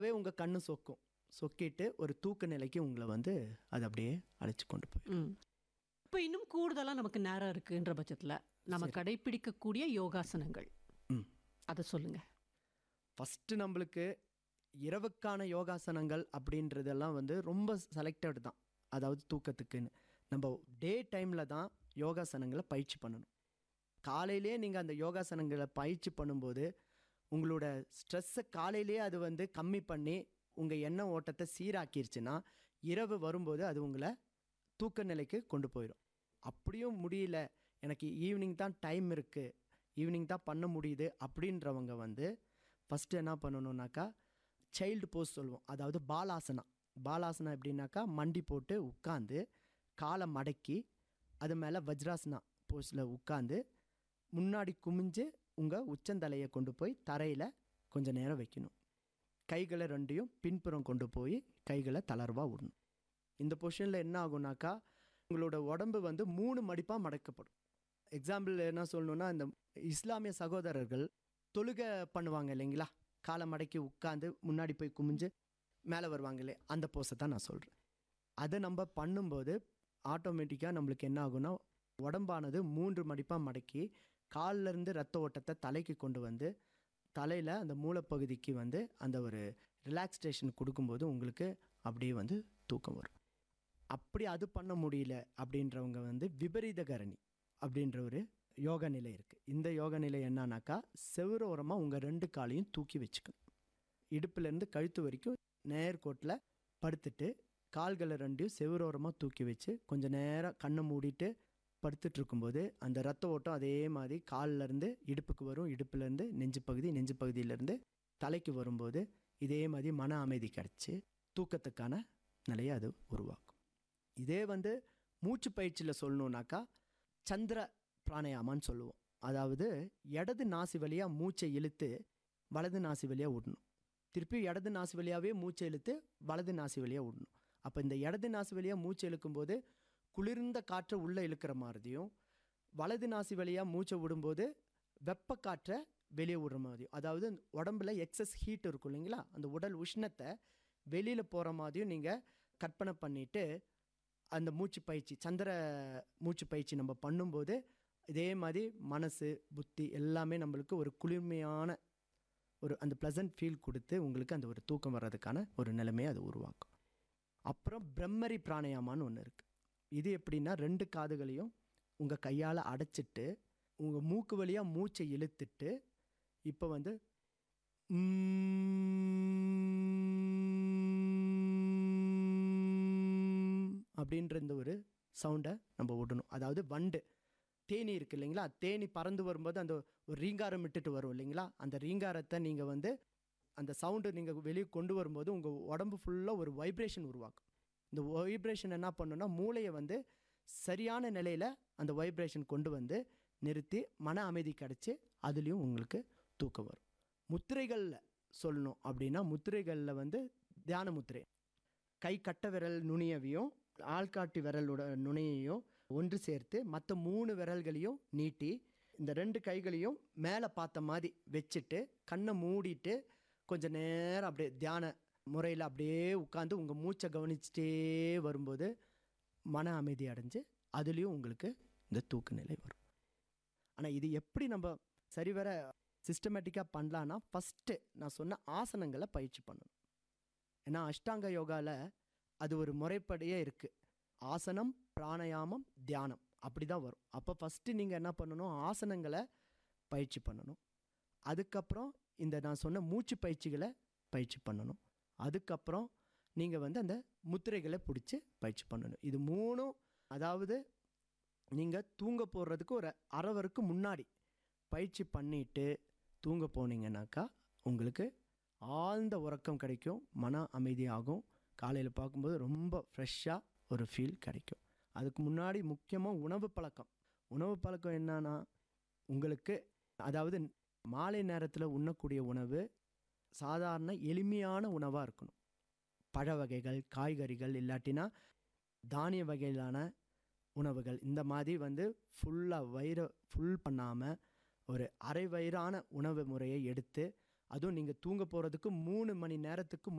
உங்கள் கண்ணு சொக்கும் சொக்கிட்டு ஒரு தூக்க நிலைக்கு உங்களை வந்து அது அப்படியே அழைச்சி கொண்டு போய் ம் இப்போ இன்னும் கூடுதலாக நமக்கு நேரம் இருக்குன்ற பட்சத்தில் நம்ம கடைப்பிடிக்கக்கூடிய யோகாசனங்கள் ம் அதை சொல்லுங்க ஃபஸ்ட்டு நம்மளுக்கு இரவுக்கான யோகாசனங்கள் அப்படின்றதெல்லாம் வந்து ரொம்ப செலக்டட் தான் அதாவது தூக்கத்துக்குன்னு நம்ம டே டைமில் தான் யோகாசனங்களை பயிற்சி பண்ணணும் காலையிலே நீங்கள் அந்த யோகாசனங்களை பயிற்சி பண்ணும்போது உங்களோட ஸ்ட்ரெஸ்ஸை காலையிலே அது வந்து கம்மி பண்ணி உங்கள் எண்ண ஓட்டத்தை சீராக்கிருச்சுன்னா இரவு வரும்போது அது உங்களை தூக்க நிலைக்கு கொண்டு போயிடும் அப்படியும் முடியல எனக்கு ஈவினிங் தான் டைம் இருக்குது ஈவினிங் தான் பண்ண முடியுது அப்படின்றவங்க வந்து ஃபஸ்ட்டு என்ன பண்ணணுன்னாக்கா சைல்டு போஸ் சொல்லுவோம் அதாவது பாலாசனா பாலாசனா எப்படின்னாக்கா மண்டி போட்டு உட்காந்து காலை மடக்கி அது மேலே வஜ்ராசனா போஸில் உட்காந்து முன்னாடி குமிஞ்சு உங்கள் உச்சந்தலையை கொண்டு போய் தரையில் கொஞ்ச நேரம் வைக்கணும் கைகளை ரெண்டையும் பின்புறம் கொண்டு போய் கைகளை தளர்வாக விடணும் இந்த பொசிஷனில் என்ன ஆகும்னாக்கா உங்களோட உடம்பு வந்து மூணு மடிப்பாக மடக்கப்படும் எக்ஸாம்பிள் என்ன சொல்லணும்னா இந்த இஸ்லாமிய சகோதரர்கள் தொழுகை பண்ணுவாங்க இல்லைங்களா காலை மடக்கி உட்காந்து முன்னாடி போய் குமிஞ்சு மேலே வருவாங்களே அந்த போஸை தான் நான் சொல்கிறேன் அதை நம்ம பண்ணும்போது ஆட்டோமேட்டிக்காக நம்மளுக்கு என்ன ஆகும்னா உடம்பானது மூன்று மடிப்பாக மடக்கி கால்ல இருந்து ரத்த ஓட்டத்தை தலைக்கு கொண்டு வந்து தலையில் அந்த மூளைப்பகுதிக்கு வந்து அந்த ஒரு ரிலாக்ஸேஷன் கொடுக்கும்போது உங்களுக்கு அப்படியே வந்து தூக்கம் வரும் அப்படி அது பண்ண முடியல அப்படின்றவங்க வந்து விபரீத கரணி அப்படின்ற ஒரு யோக நிலை இருக்குது இந்த யோக நிலை என்னன்னாக்கா செவ்வரோரமாக உங்கள் ரெண்டு காலையும் தூக்கி வச்சுக்கணும் இடுப்புலேருந்து கழுத்து வரைக்கும் நேர்கோட்டில் படுத்துட்டு கால்களை ரெண்டையும் செவ்வரோரமாக தூக்கி வச்சு கொஞ்சம் நேரம் கண்ணை மூடிட்டு படுத்துட்டு இருக்கும்போது அந்த ரத்த ஓட்டம் அதே மாதிரி கால்ல இருந்து இடுப்புக்கு வரும் இடுப்புலேருந்து நெஞ்சு பகுதி நெஞ்சு பகுதியிலேருந்து தலைக்கு வரும்போது இதே மாதிரி மன அமைதி கிடச்சி தூக்கத்துக்கான நிலையை அது உருவாக்கும் இதே வந்து மூச்சு பயிற்சியில் சொல்லணுன்னாக்கா சந்திர பிராணயாமான்னு சொல்லுவோம் அதாவது இடது நாசி வழியாக மூச்சை இழுத்து வலது நாசி வழியாக விடணும் திருப்பி இடது நாசி வழியாகவே மூச்சை இழுத்து வலது நாசி வழியாக விடணும் அப்போ இந்த இடது நாசி வழியாக மூச்சை இழுக்கும்போது குளிர்ந்த காற்றை உள்ளே இழுக்கிற மாதிரியும் வலது நாசி வழியாக மூச்சை விடும்போது வெப்ப காற்றை வெளியே விடுற மாதிரியும் அதாவது உடம்புல எக்ஸஸ் ஹீட் இருக்கும் இல்லைங்களா அந்த உடல் உஷ்ணத்தை வெளியில் போகிற மாதிரியும் நீங்கள் கற்பனை பண்ணிவிட்டு அந்த மூச்சு பயிற்சி சந்திர மூச்சு பயிற்சி நம்ம பண்ணும்போது இதே மாதிரி மனசு புத்தி எல்லாமே நம்மளுக்கு ஒரு குளிர்மையான ஒரு அந்த ப்ளசன்ட் ஃபீல் கொடுத்து உங்களுக்கு அந்த ஒரு தூக்கம் வர்றதுக்கான ஒரு நிலைமையை அது உருவாக்கும் அப்புறம் பிரம்மரி பிராணயாமான்னு ஒன்று இருக்குது இது எப்படின்னா ரெண்டு காதுகளையும் உங்கள் கையால் அடைச்சிட்டு உங்கள் மூக்கு வழியாக மூச்சை இழுத்துட்டு இப்போ வந்து ம்ம் அப்படின்ற இந்த ஒரு சவுண்டை நம்ம விடணும் அதாவது வண்டு தேனி இருக்கு இல்லைங்களா தேனி பறந்து வரும்போது அந்த ஒரு ரீங்காரம் விட்டுட்டு வரும் இல்லைங்களா அந்த ரீங்காரத்தை நீங்கள் வந்து அந்த சவுண்டு நீங்கள் வெளியே கொண்டு வரும்போது உங்கள் உடம்பு ஃபுல்லாக ஒரு வைப்ரேஷன் உருவாக்கும் இந்த வைப்ரேஷன் என்ன பண்ணுன்னா மூளையை வந்து சரியான நிலையில் அந்த வைப்ரேஷன் கொண்டு வந்து நிறுத்தி மன அமைதி கிடச்சி அதுலேயும் உங்களுக்கு தூக்கம் வரும் முத்திரைகளில் சொல்லணும் அப்படின்னா முத்திரைகளில் வந்து தியான முத்திரை கை கட்ட விரல் நுனியவையும் ஆள்காட்டி விரலோட நுனியையும் ஒன்று சேர்த்து மற்ற மூணு விரல்களையும் நீட்டி இந்த ரெண்டு கைகளையும் மேலே பார்த்த மாதிரி வச்சுட்டு கண்ணை மூடிட்டு கொஞ்சம் நேரம் அப்படியே தியான முறையில் அப்படியே உட்காந்து உங்கள் மூச்சை கவனிச்சிட்டே வரும்போது மன அமைதி அடைஞ்சு அதுலேயும் உங்களுக்கு இந்த தூக்க நிலை வரும் ஆனால் இது எப்படி நம்ம சரிவர சிஸ்டமேட்டிக்காக பண்ணலான்னா ஃபஸ்ட்டு நான் சொன்ன ஆசனங்களை பயிற்சி பண்ணணும் ஏன்னா அஷ்டாங்க யோகாவில் அது ஒரு முறைப்படியே இருக்குது ஆசனம் பிராணயாமம் தியானம் அப்படி தான் வரும் அப்போ ஃபஸ்ட்டு நீங்கள் என்ன பண்ணணும் ஆசனங்களை பயிற்சி பண்ணணும் அதுக்கப்புறம் இந்த நான் சொன்ன மூச்சு பயிற்சிகளை பயிற்சி பண்ணணும் அதுக்கப்புறம் நீங்கள் வந்து அந்த முத்திரைகளை பிடிச்சி பயிற்சி பண்ணணும் இது மூணும் அதாவது நீங்கள் தூங்க போடுறதுக்கு ஒரு அரவருக்கு முன்னாடி பயிற்சி பண்ணிட்டு தூங்க போனீங்கன்னாக்கா உங்களுக்கு ஆழ்ந்த உறக்கம் கிடைக்கும் மன அமைதியாகும் காலையில் பார்க்கும்போது ரொம்ப ஃப்ரெஷ்ஷாக ஒரு ஃபீல் கிடைக்கும் அதுக்கு முன்னாடி முக்கியமாக உணவு பழக்கம் உணவு பழக்கம் என்னன்னா உங்களுக்கு அதாவது மாலை நேரத்தில் உண்ணக்கூடிய உணவு சாதாரண எளிமையான உணவாக இருக்கணும் பழ வகைகள் காய்கறிகள் இல்லாட்டினா தானிய வகையிலான உணவுகள் இந்த மாதிரி வந்து ஃபுல்லாக வயிறை ஃபுல் பண்ணாமல் ஒரு அரை வயிறான உணவு முறையை எடுத்து அதுவும் நீங்கள் தூங்க போகிறதுக்கு மூணு மணி நேரத்துக்கு